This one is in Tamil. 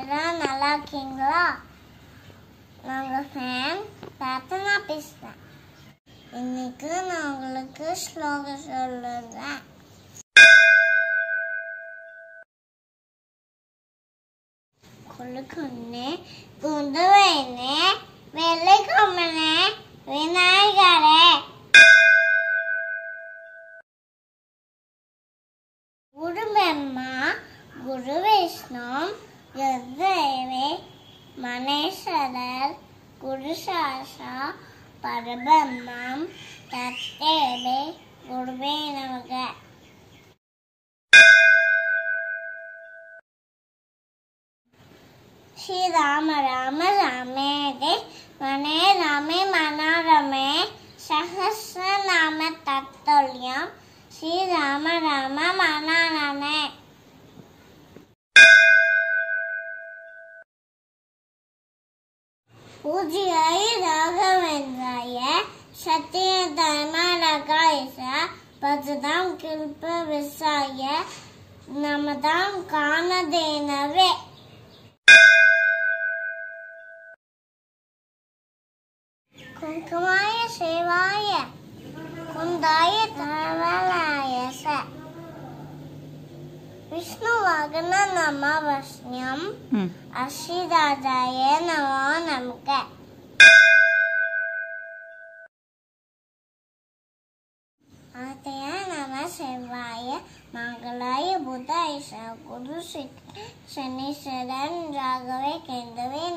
எல்லாம் நல்லா இருக்கீங்களா நாங்கள் ஃபேன் பிரார்த்தனா பேசுகிறேன் இன்னைக்கு நான் உங்களுக்கு ஸ்லோகம் சொல்லுறேன் குழுக்குன்னு குந்துவைன்னு வெள்ளை கொம்மனே விநாயகரே குரு பிரம்மா குரு விஷ்ணு ருத்ரேவே மனேஸ்வரர் குரு சாஷா பரபிரம்மம் தத்தேவே குருவே நமக ஸ்ரீராம ராம ராமேதே மனே ராமே மனோரமே சஹசிரநாம தத்துல்யம் ஸ்ரீராம ராம மனோரமே பூஜ்யாய ராகவேந்திராய சத்திய தர்மரகாயச பஜதாம் கிருப்ப விசாய நமதாம் காணதேனவே குங்குமாய சேவாய குந்தாய தவலாய ச விஷ்ணு வாகன நம வஷ்ணியம் ம் அஸ்ரீராஜாய நமோ நமக ஆதய நம சிவாய மங்களாய புதாய குரு ஸ்ரீ சனீஸ்வரன் ராகவே கேந்தவே